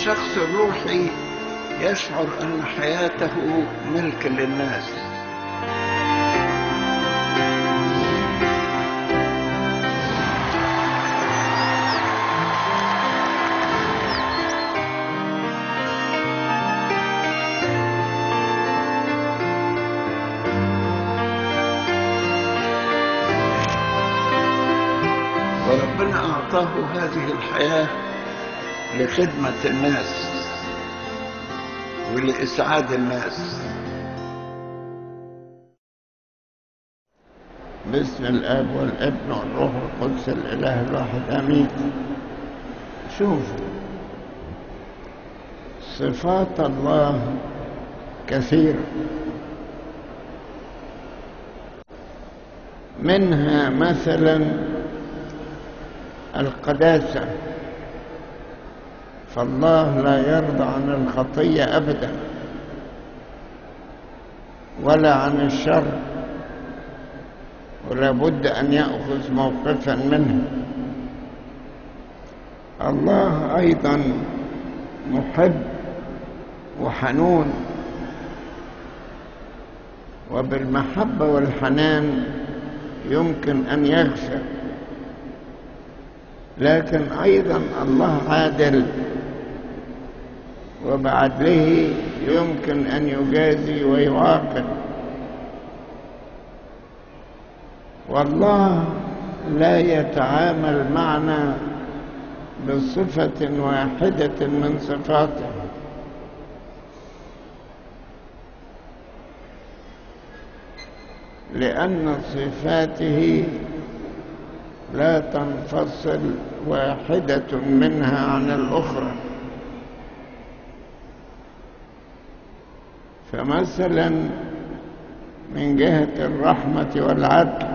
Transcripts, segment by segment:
الشخص الروحي يشعر أن حياته ملك للناس وربنا أعطاه هذه الحياة لخدمة الناس ولإسعاد الناس باسم الاب والابن والروح القدس الاله الواحد امين شوفوا صفات الله كثيره منها مثلا القداسه فالله لا يرضى عن الخطيه ابدا ولا عن الشر ولا بد أن يأخذ موقفا منه الله أيضا محب وحنون وبالمحبة والحنان يمكن أن يغفر لكن أيضا الله عادل وبعدله يمكن أن يجازي ويعاقب والله لا يتعامل معنا بصفة واحدة من صفاته لأن صفاته لا تنفصل واحدة منها عن الأخرى فمثلا من جهة الرحمة والعدل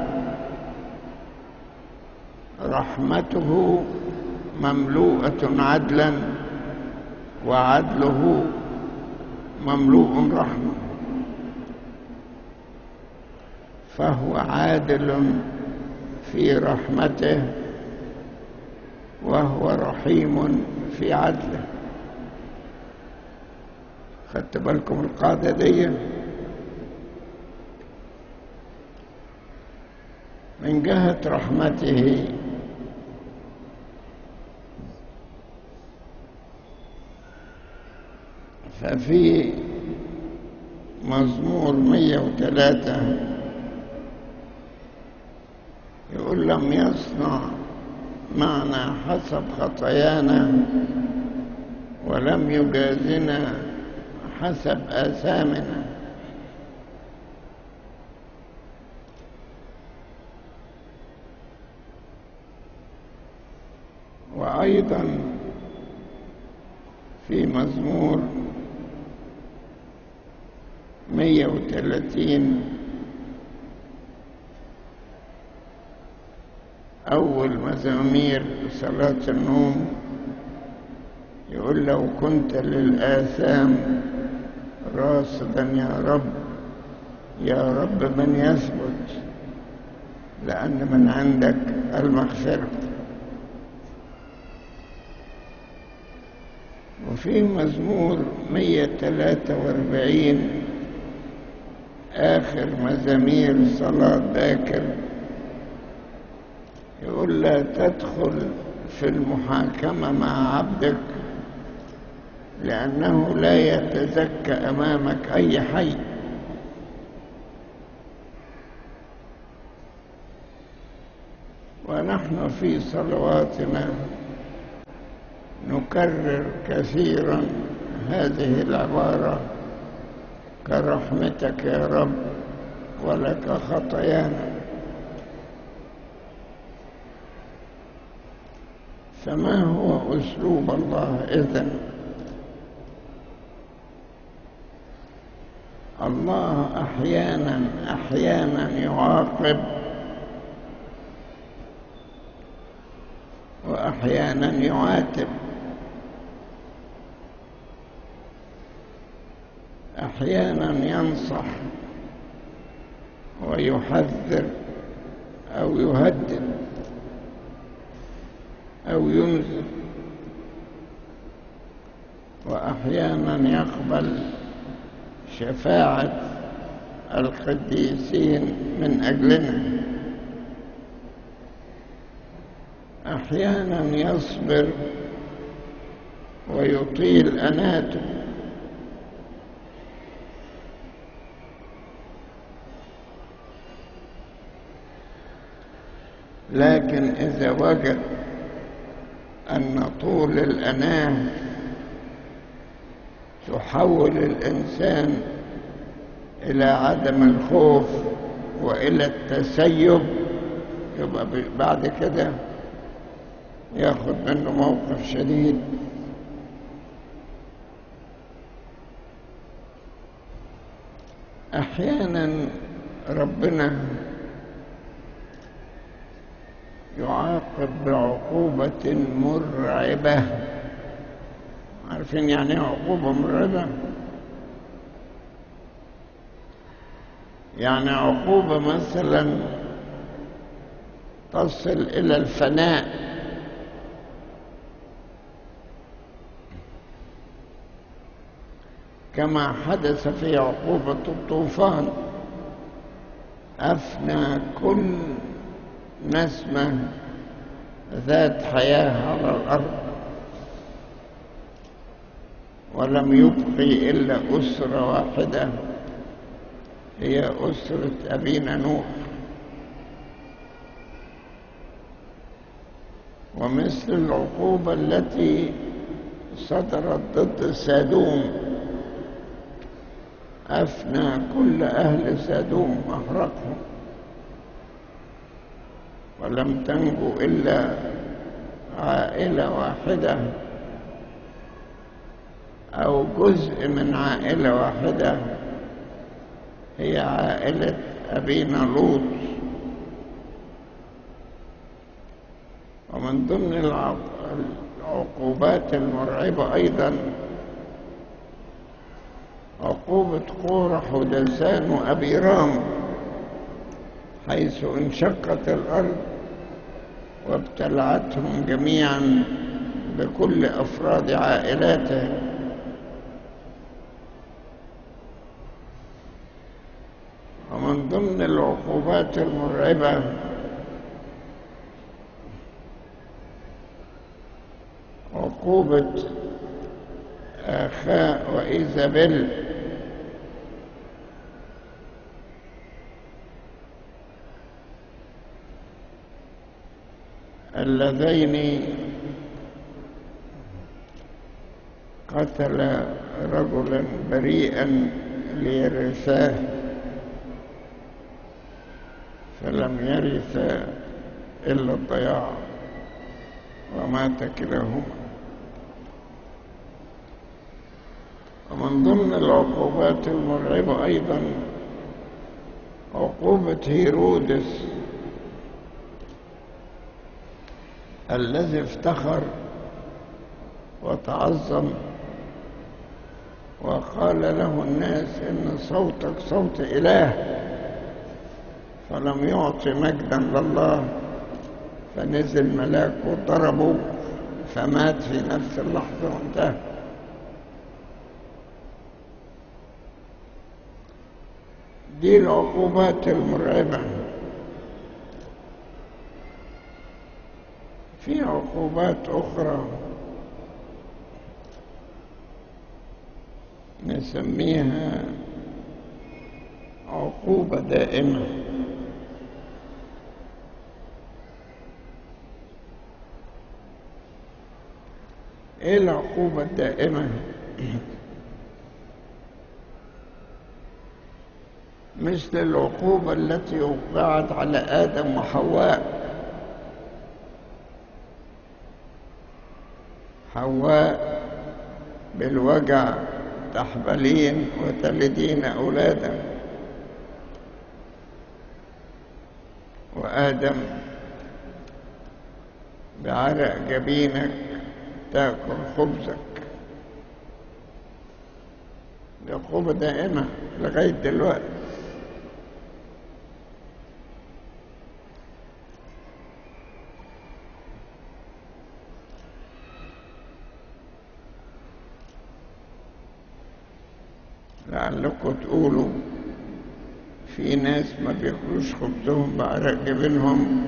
رحمته مملوءة عدلا وعدله مملوء رحمة فهو عادل في رحمته وهو رحيم في عدله خدت بالكم القاعدة دي من جهة رحمته ففي مزمور مية وثلاثة يقول لم يصنع معنا حسب خطايانا ولم يجازنا حسب آثامنا وأيضا في مزمور مية وثلاثين أول مزامير صلاة النوم يقول لو كنت للآثام راصدا يا رب يا رب من يثبت لأن من عندك المغفرة وفي مزمور 143 آخر مزامير صلاة باكر يقول لا تدخل في المحاكمة مع عبدك لأنه لا يتزكى أمامك أي حي ونحن في صلواتنا نكرر كثيرا هذه العبارة كرحمتك يا رب ولك خطايانا فما هو أسلوب الله إذن الله أحيانا أحيانا يعاقب وأحيانا يعاتب أحيانا ينصح ويحذر أو يهدد أو ينذر وأحيانا يقبل شفاعة القديسين من أجلنا أحيانا يصبر ويطيل أناته لكن إذا وجد أن طول الأناه تحول الإنسان إلى عدم الخوف وإلى التسيب يبقى بعد كده ياخد منه موقف شديد أحيانا ربنا يعاقب بعقوبة مرعبة عارفين يعني ايه عقوبة مرعبة يعني عقوبة مثلا تصل إلى الفناء كما حدث في عقوبة الطوفان أفنى كل نسمة ذات حياة على الأرض ولم يبقي إلا أسرة واحدة هي أسرة أبينا نوح ومثل العقوبة التي صدرت ضد سادوم أفنى كل أهل سادوم أحرقهم ولم تنجو إلا عائلة واحدة أو جزء من عائلة واحدة هي عائلة أبينا لوط ومن ضمن العقوبات المرعبة أيضا عقوبة قورح ودسان وأبي رام حيث انشقت الأرض وابتلعتهم جميعا بكل أفراد عائلاتهم ومن ضمن العقوبات المرعبة عقوبة آخاء وإيزابيل اللذين قتل رجلا بريئا ليرثاه فلم يرث إلا الضياع ومات كلاهما ومن ضمن العقوبات المرعبة أيضا عقوبة هيرودس الذي افتخر وتعظم وقال له الناس إن صوتك صوت إله فلم يعطي مجدا لله فنزل ملاك وضربه فمات في نفس اللحظة وانتهى دي العقوبات المرعبة في عقوبات أخرى نسميها عقوبة دائمة ايه العقوبة الدائمة مثل العقوبة التي وقعت على آدم وحواء حواء بالوجع تحبلين وتلدين أولادا وآدم بعرق جبينك تاكل خبزك دي عقوبة دائمة لغاية دلوقتي لعلكم تقولوا في ناس ما بياكلوش خبزهم بعرق جبينهم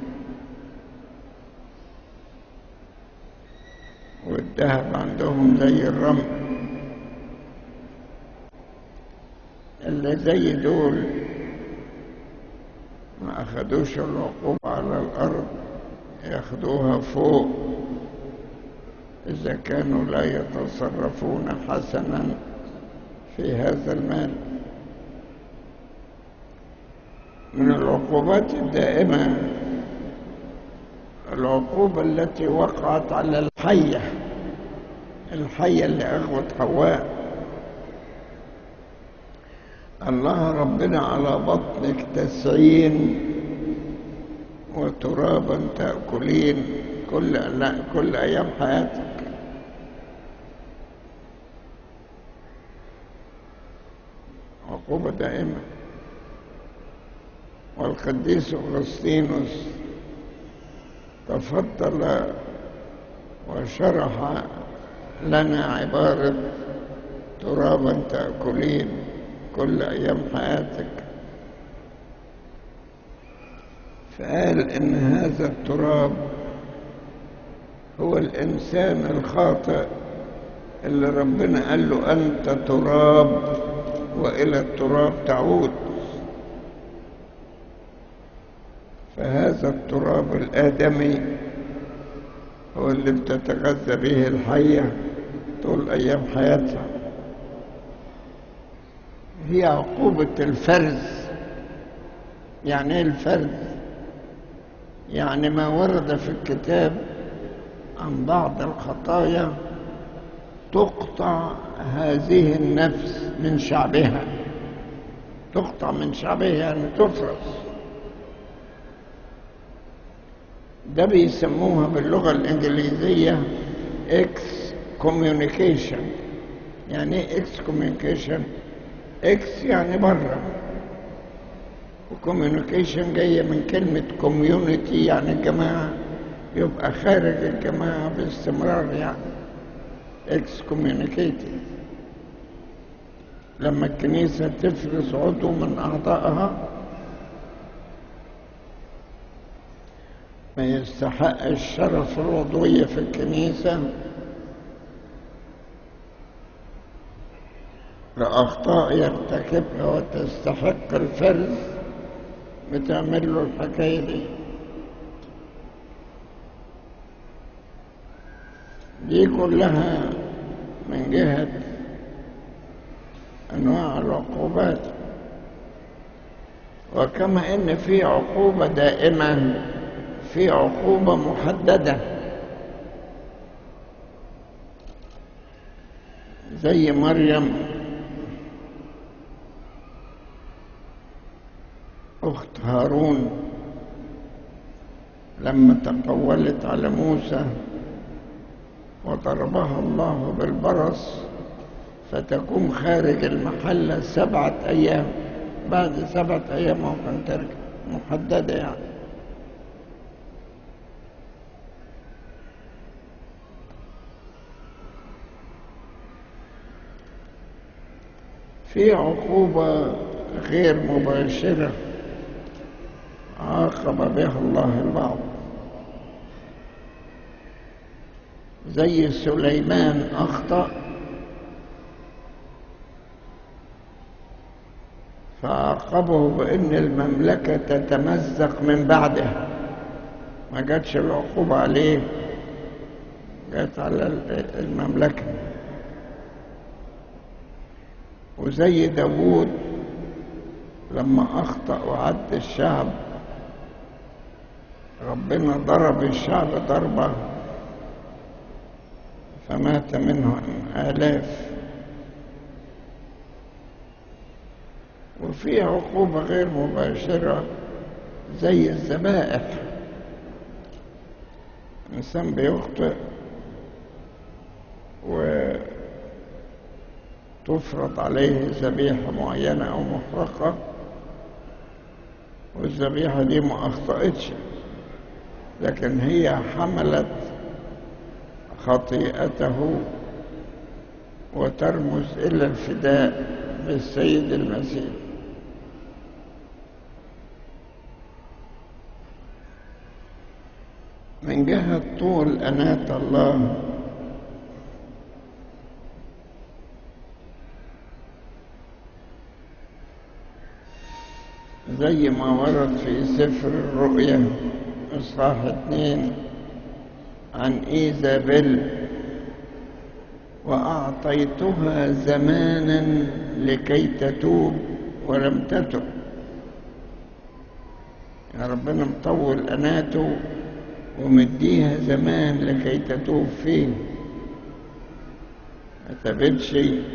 والذهب عندهم زي الرمل اللي زي دول ما أخدوش العقوبة على الأرض ياخدوها فوق إذا كانوا لا يتصرفون حسنا في هذا المال من العقوبات الدائمة العقوبة التي وقعت على الحية الحية اللي أغوت حواء الله ربنا على بطنك تسعين وترابا تأكلين كل لا كل أيام حياتك عقوبة دائمة والقديس أغسطينوس تفضل وشرح لنا عبارة ترابا تأكلين كل أيام حياتك فقال إن هذا التراب هو الإنسان الخاطئ اللي ربنا قال له أنت تراب وإلى التراب تعود فهذا التراب الآدمي هو اللي بتتغذى به الحية طول أيام حياتها هي عقوبة الفرز يعني ايه الفرز يعني ما ورد في الكتاب عن بعض الخطايا تقطع هذه النفس من شعبها تقطع من شعبها يعني تفرز ده بيسموها باللغة الإنجليزية اكس كوميونيكيشن يعني ايه اكس كوميونيكيشن اكس يعني بره وكوميونيكيشن جاية من كلمة كوميونيتي يعني الجماعة يبقى خارج الجماعة باستمرار يعني اكس كوميونيكيتي لما الكنيسة تفرز عضو من أعضائها ما يستحق الشرف العضوية في الكنيسة لأخطاء يرتكبها وتستحق الفرز بتعمل له الحكاية دي دي كلها من جهة أنواع العقوبات وكما إن في عقوبة دائمة في عقوبة محددة زي مريم أخت هارون لما تقولت على موسى وضربها الله بالبرص فتكون خارج المحلة سبعة أيام بعد سبعة أيام ممكن ترجع محددة يعني في عقوبة غير مباشرة عاقب بها الله البعض زي سليمان أخطأ فعاقبه بأن المملكة تتمزق من بعده ما جاتش العقوبة عليه جات على المملكة وزي داوود لما أخطأ وعد الشعب ربنا ضرب الشعب ضربة فمات منه آلاف وفي عقوبة غير مباشرة زي الذبائح الإنسان بيخطئ وتفرض عليه ذبيحة معينة أو محرقة والذبيحة دي ما أخطأتش لكن هي حملت خطيئته وترمز إلى الفداء بالسيد المسيح من جهة طول أناة الله زي ما ورد في سفر الرؤيا إصحاح اتنين عن إيزابيل وأعطيتها زمانا لكي تتوب ولم تتب يا ربنا مطول أناته ومديها زمان لكي تتوب فيه ما تبتش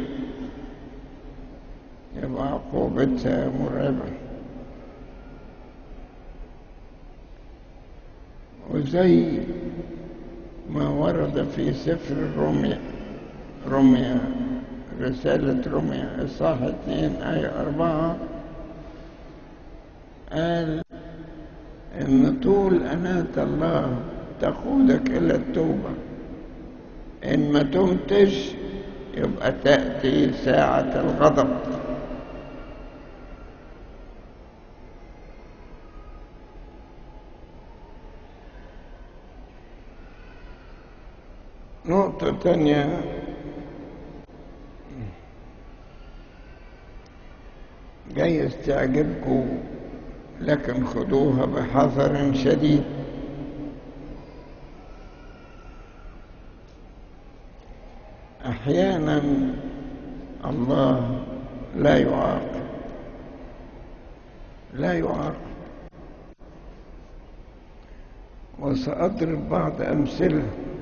يبقى عقوبتها مرعبة وزي ما ورد في سفر الرمية رمية رسالة رمية إصحاح اثنين آية أربعة قال إن طول أناة الله تقودك إلى التوبة إن ما تمتش يبقى تأتي ساعة الغضب نقطة تانية جايز تعجبكم لكن خذوها بحذر شديد احيانا الله لا يعاقب لا يعاقب وساضرب بعض امثله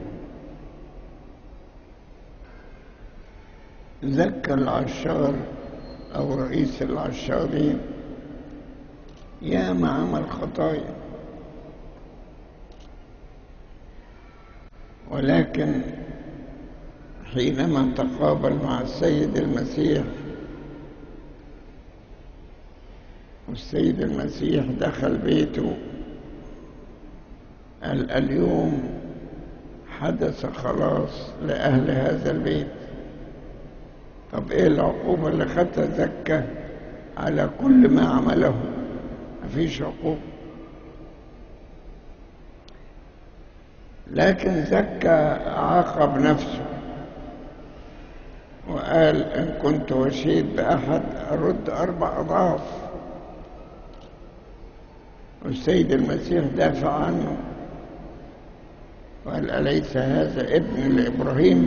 زكى العشار او رئيس العشارين يا ما عمل خطايا ولكن حينما تقابل مع السيد المسيح والسيد المسيح دخل بيته قال اليوم حدث خلاص لأهل هذا البيت طب ايه العقوبة اللي خدتها زكى على كل ما عمله مفيش عقوبة لكن زكى عاقب نفسه وقال إن كنت وشيت بأحد أرد أربع أضعاف والسيد المسيح دافع عنه وقال أليس هذا ابن لإبراهيم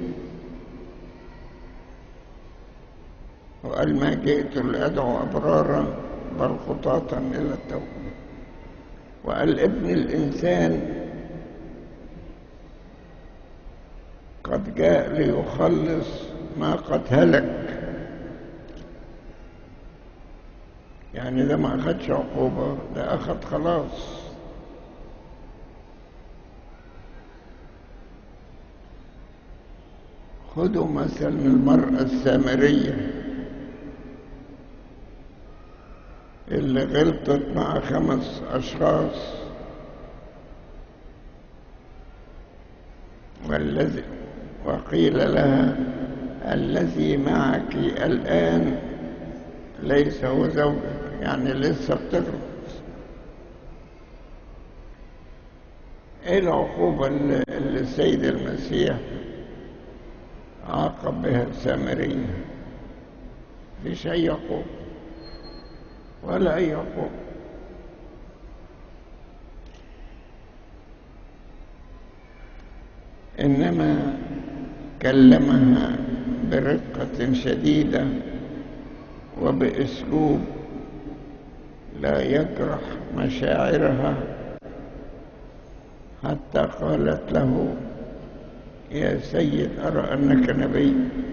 وقال ما جئت لأدعو أبرارا بل خطاة إلى التوبة وقال ابن الإنسان قد جاء ليخلص ما قد هلك يعني ده ما أخدش عقوبة ده أخد خلاص خدوا مثلا المرأة السامرية اللي غلطت مع خمس أشخاص والذي وقيل لها الذي معك الآن ليس هو زوجك يعني لسه بتغلط ايه العقوبة اللي اللي السيد المسيح عاقب بها السامرية مفيش أي عقوبة ولا أي عقوبة إنما كلمها برقة شديدة وبأسلوب لا يجرح مشاعرها حتى قالت له يا سيد أرى أنك نبي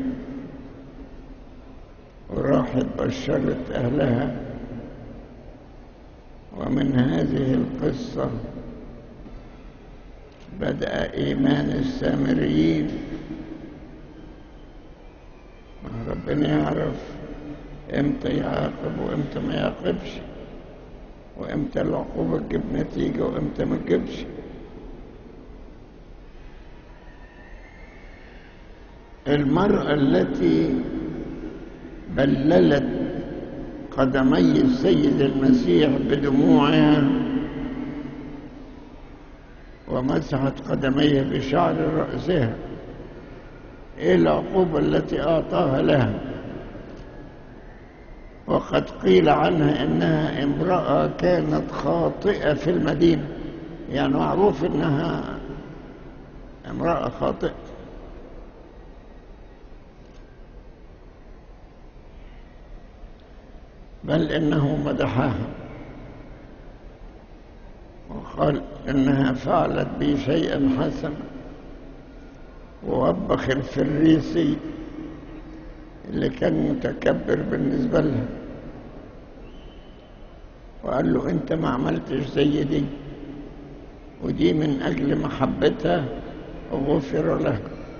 وراحت بشرت أهلها ومن هذه القصة بدأ إيمان السامريين ما ربنا يعرف امتى يعاقب وامتى ما يعاقبش وامتى العقوبة تجيب نتيجة وامتى ما تجيبش المرأة التي بللت قدمي السيد المسيح بدموعها ومسحت قدميه بشعر رأسها ايه العقوبة التي اعطاها لها وقد قيل عنها انها امرأة كانت خاطئة في المدينة يعني معروف انها امرأة خاطئة بل انه مدحها وقال انها فعلت بي شيئا حسنا ووبخ الفريسي اللي كان متكبر بالنسبة لها وقال له انت ما عملتش زي دي ودي من اجل محبتها غفر لها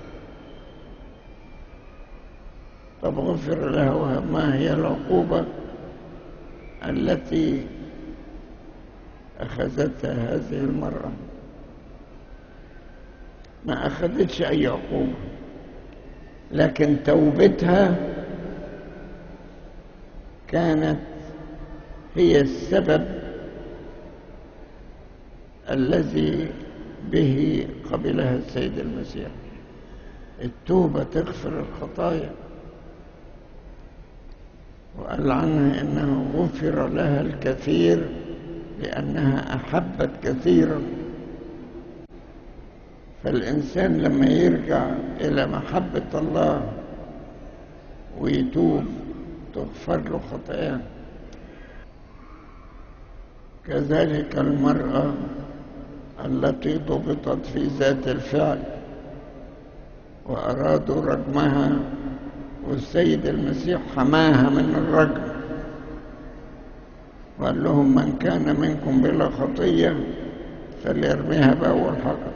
طب غفر لها وما هي العقوبة التي أخذتها هذه المرأة ما أخذتش أي عقوبة لكن توبتها كانت هي السبب الذي به قبلها السيد المسيح التوبة تغفر الخطايا وقال عنها انه غفر لها الكثير لانها احبت كثيرا فالانسان لما يرجع الى محبه الله ويتوب تغفر له خطاياه كذلك المراه التي ضبطت في ذات الفعل وارادوا رجمها والسيد المسيح حماها من الرجم وقال لهم من كان منكم بلا خطية فليرميها بأول حجر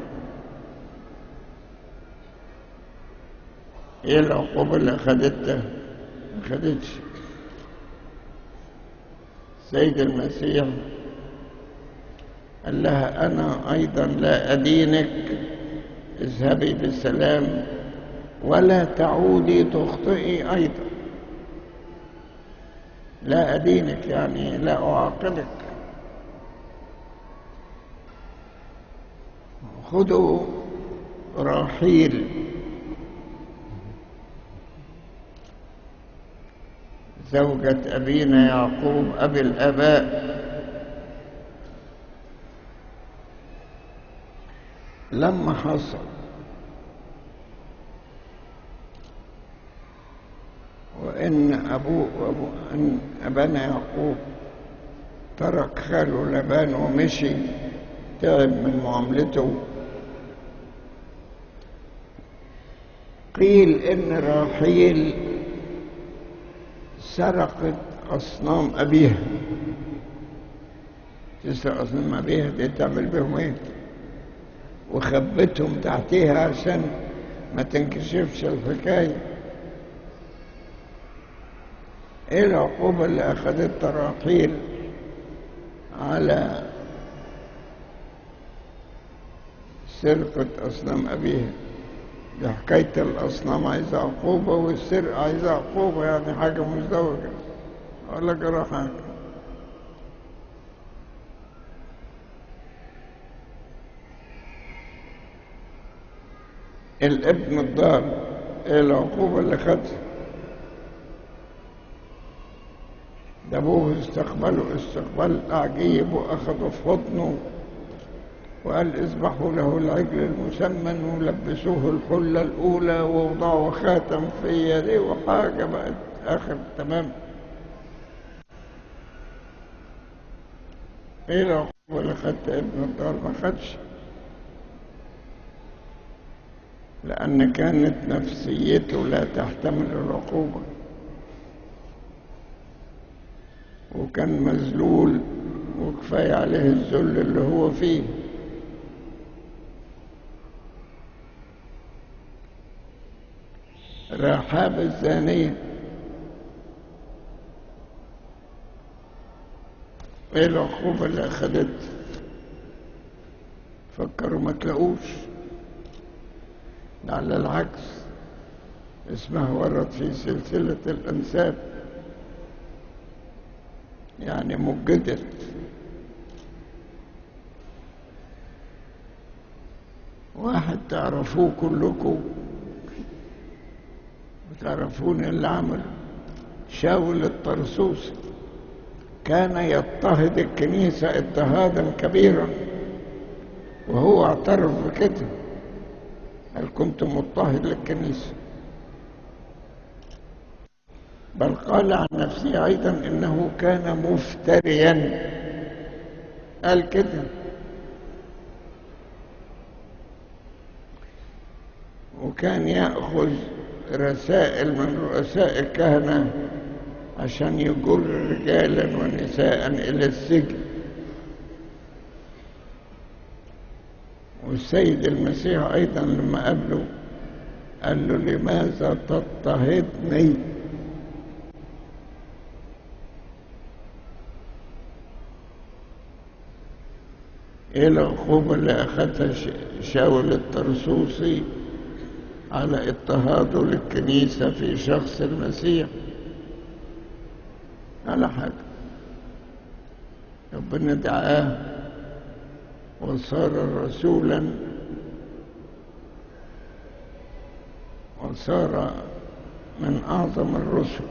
ايه العقوبة اللي اخدتها ما خدتش السيد المسيح قال لها انا ايضا لا ادينك اذهبي بالسلام ولا تعودي تخطئي أيضا لا أدينك يعني لا أعاقبك خذوا راحيل زوجة أبينا يعقوب أبي الآباء لما حصل وإن أبوه وأبو أن أبانا يعقوب ترك خاله لبان ومشي تعب من معاملته قيل إن راحيل سرقت أصنام أبيها تسرق أصنام أبيها دي تعمل بهم إيه وخبتهم تحتيها عشان ما تنكشفش الحكايه ايه العقوبة اللي اخذتها راحيل على سرقة اصنام ابيها دي حكاية الاصنام عايزة عقوبة والسرقة عايزة عقوبة يعني حاجة مزدوجة ولا جرى حاجة الابن الضال ايه العقوبة اللي خدها ده ابوه استقبله استقبال عجيب واخده في حضنه وقال اذبحوا له العجل المسمن ولبسوه الحلة الأولى ووضعوا خاتم في يديه وحاجة بقت آخر تمام ايه العقوبة اللي خدت ابن الدار ما خدش لأن كانت نفسيته لا تحتمل العقوبة وكان مذلول وكفاية عليه الذل اللي هو فيه رحاب الزانية ايه العقوبة اللي اخدت فكروا ما تلاقوش على العكس اسمها ورد في سلسلة الأنساب يعني مجدت واحد تعرفوه كلكم تعرفون اللي عمل شاول الطرسوسي كان يضطهد الكنيسة اضطهادا كبيرا وهو اعترف بكده قال كنت مضطهد للكنيسة بل قال عن نفسه أيضا إنه كان مفتريا قال كده وكان يأخذ رسائل من رؤساء الكهنة عشان يجر رجالا ونساء إلى السجن والسيد المسيح أيضا لما قابله قال له لماذا تضطهدني ايه العقوبة اللي أخذها شاول الطرسوسي على اضطهاده للكنيسة في شخص المسيح على حاجة ربنا دعاه وصار رسولا وصار من أعظم الرسل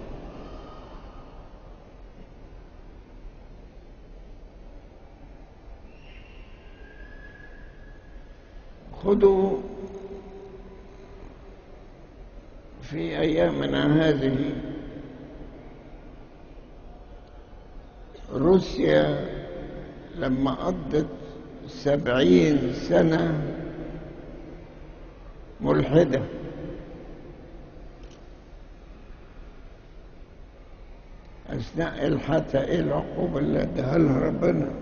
خذوا في أيامنا هذه روسيا لما قضت سبعين سنة ملحدة أثناء الحتى إيه العقوبة اللي اداها لها ربنا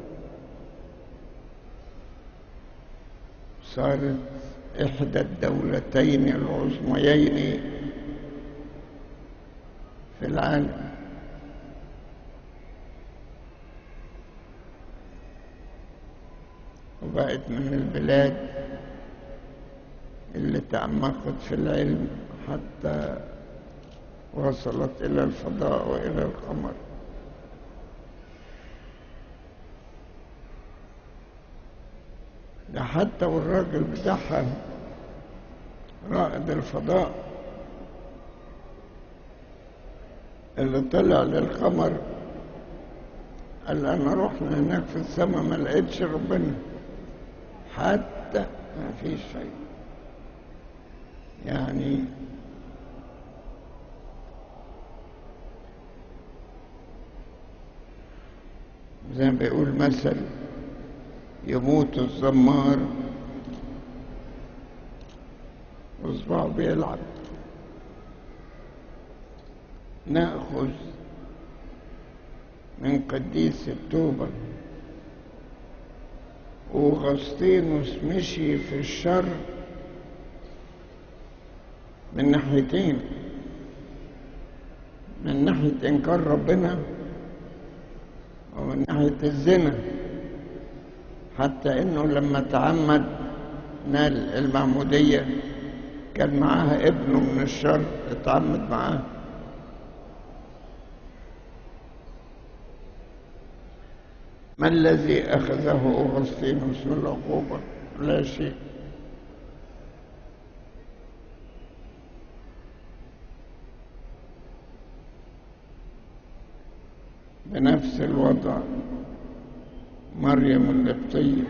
صارت إحدى الدولتين العظميين في العالم وبقت من البلاد اللي تعمقت في العلم حتى وصلت إلى الفضاء وإلى القمر ده حتى والراجل بتاعها رائد الفضاء اللي طلع للقمر قال انا رحنا هناك في السماء ما لقيتش ربنا حتى ما فيش شيء يعني زي ما بيقول مثل يموت الزمار وصباعه بيلعب ناخذ من قديس التوبة وغسطينوس مشي في الشر من ناحيتين من ناحية إنكار ربنا ومن ناحية الزنا حتى إنه لما تعمد نال المعمودية كان معاها ابنه من الشر اتعمد معاه ما الذي أخذه أغسطينوس من العقوبة لا شيء بنفس الوضع مريم القبطية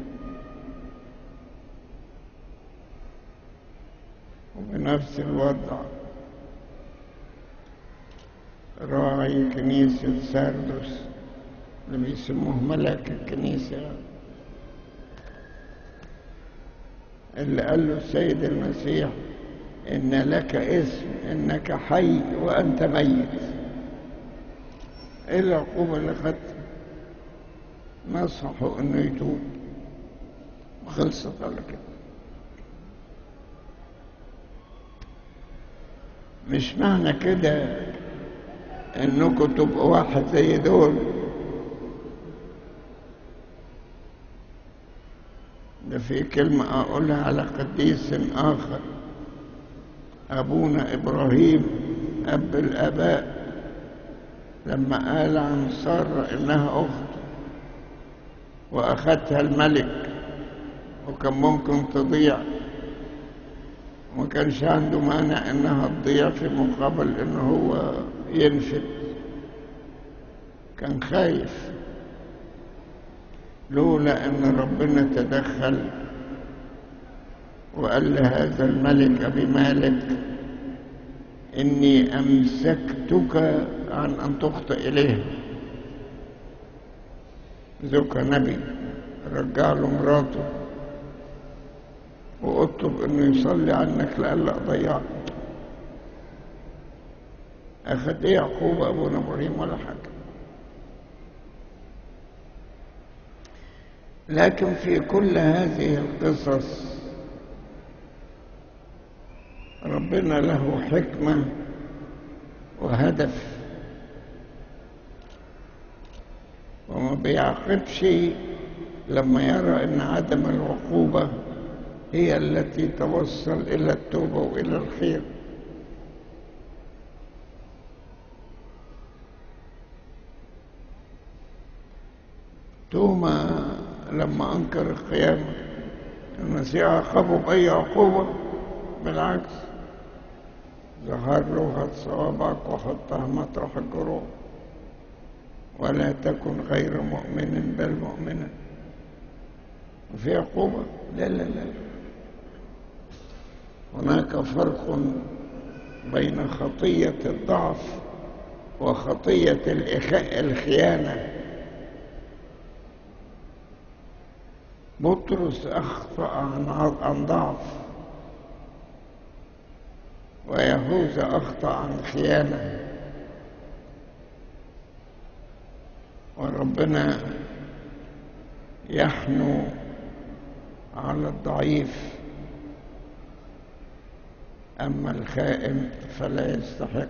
وبنفس الوضع راعي كنيسة ساردوس اللي بيسموه ملاك الكنيسة اللي قال له السيد المسيح إن لك اسم إنك حي وأنت ميت إيه العقوبة اللي خدتها نصحوا إنه يتوب خلصت على كده مش معنى كده إنكم تبقوا واحد زي دول ده في كلمة أقولها على قديس آخر أبونا إبراهيم أب الآباء لما قال عن سارة إنها أخت وأخذتها الملك وكان ممكن تضيع وما كانش عنده مانع إنها تضيع في مقابل إنه هو ينفد كان خايف لولا ان ربنا تدخل وقال لهذا الملك ابي مالك اني امسكتك عن ان تخطئ اليه زوجها نبي رجع له مراته واطلب انه يصلي عنك لئلا اضيعك اخذ ايه يعقوب ابونا ابراهيم ولا حاجه لكن في كل هذه القصص ربنا له حكمة وهدف وما بيعاقبش لما يرى ان عدم العقوبة هي التي توصل الى التوبة والى الخير توما لما أنكر القيامة المسيح عاقبه بأي عقوبة بالعكس ظهر له هات صوابعك وحطها مطرح الجروح ولا تكن غير مؤمن بل مؤمنا وفي عقوبة لا لا لا هناك فرق بين خطية الضعف وخطية الخيانة بطرس أخطأ عن عن ضعف ويهوذا أخطأ عن خيانة وربنا يحنو على الضعيف أما الخائن فلا يستحق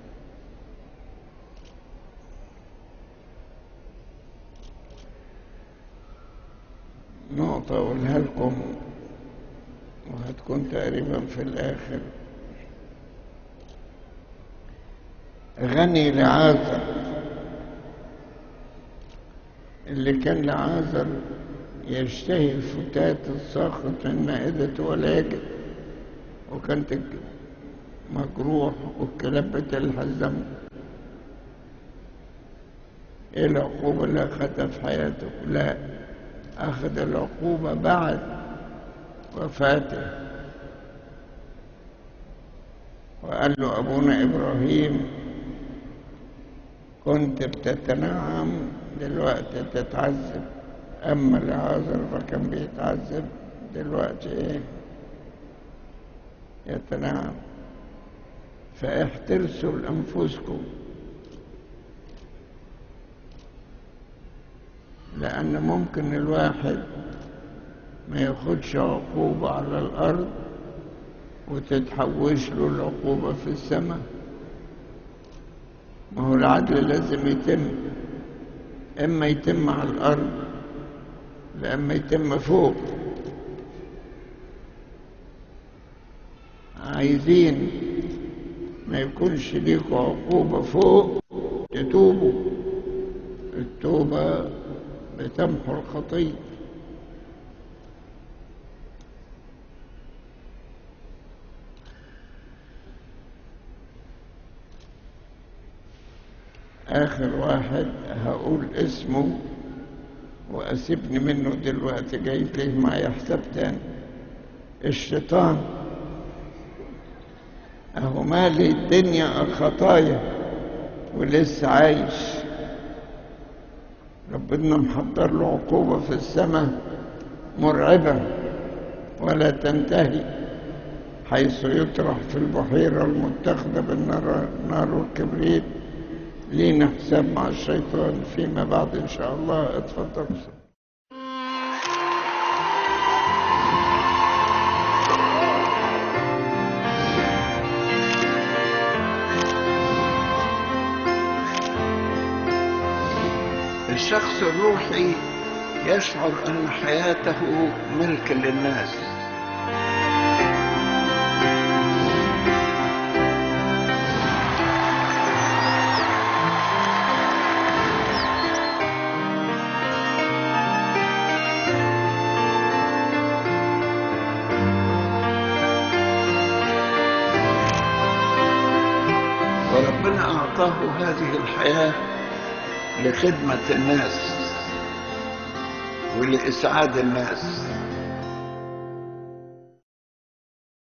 نقطة أقولها لكم وهتكون تقريبا في الآخر غني لعازر اللي كان لعازر يشتهي الفتات الساقط من مائدة ولا يجد وكانت مجروح والكلاب بتلحزم ايه العقوبة اللي أخذها في حياته لا أخذ العقوبة بعد وفاته وقال له أبونا إبراهيم كنت بتتنعم دلوقتي تتعذب أما العازر فكان بيتعذب دلوقتي إيه يتنعم فاحترسوا لأنفسكم لأن ممكن الواحد ما ياخدش عقوبة على الأرض وتتحوش له العقوبة في السماء ما هو العدل لازم يتم إما يتم على الأرض لأما يتم فوق عايزين ما يكونش ليكوا عقوبة فوق تتوبوا التوبة بتمحو الخطية آخر واحد هقول اسمه وأسيبني منه دلوقتي جاي ليه معايا حساب تاني الشيطان أهو مالي الدنيا خطايا ولسه عايش ربنا محضر له عقوبة في السماء مرعبة ولا تنتهي حيث يطرح في البحيرة المتخذة بالنار نار والكبريت لينا حساب مع الشيطان فيما بعد إن شاء الله اتفضل الشخص الروحي يشعر أن حياته ملك للناس أعطاه هذه الحياة لخدمة الناس ولإسعاد الناس